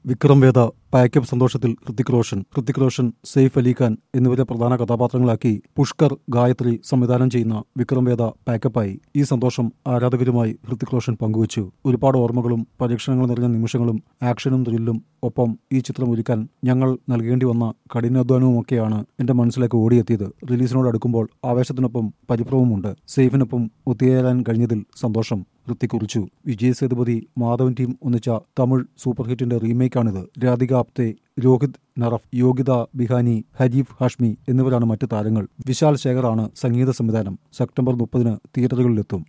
വിക്രം വേദ pack up സന്തോഷത്തിൽ ഹൃത്തിക് റോഷൻ ഹൃത്തിക് റോഷൻ സെയ്ഫ് അലി ഖാൻ എന്നിവരെ പ്രധാന കഥാപാത്രങ്ങളാക്കി പുഷ്കർ ഗായത്രി സംവിധാനം ചെയ്യുന്ന വിക്രം വേദ പാക്കപ്പായി ഈ സന്തോഷം ആരാധകരുമായി ഹൃത്തിക് റോഷൻ പങ്കുവച്ചു ഒരുപാട് ഓർമ്മകളും പരീക്ഷണങ്ങൾ നിറഞ്ഞ നിമിഷങ്ങളും ആക്ഷനും ത്രില്ലും ഒപ്പം ഈ ചിത്രം ഒരുക്കാൻ ഞങ്ങൾ നൽകേണ്ടി വന്ന കഠിനാധ്വാനവുമൊക്കെയാണ് എന്റെ മനസ്സിലേക്ക് ഓടിയെത്തിയത് റിലീസിനോട് അടുക്കുമ്പോൾ ആവേശത്തിനൊപ്പം പരിഭ്രമമുണ്ട് സേഫിനൊപ്പം ഒത്തുചേരാൻ കഴിഞ്ഞതിൽ സന്തോഷം ഋത്തിക് കുറിച്ചു വിജയ് സേതുപതി മാധവൻ ടീം ഒന്നിച്ച തമിഴ് സൂപ്പർ ഹിറ്റിന്റെ റീമേക്കാണിത് രാധിക ആപ്തെ രോഹിത് നറഫ് യോഗിത ബിഹാനി ഹരീഫ് ഹാഷ്മി എന്നിവരാണ് മറ്റ് താരങ്ങൾ വിശാൽ ശേഖറാണ് സംഗീത സംവിധാനം സെപ്റ്റംബർ മുപ്പതിന് തിയേറ്ററുകളിലെത്തും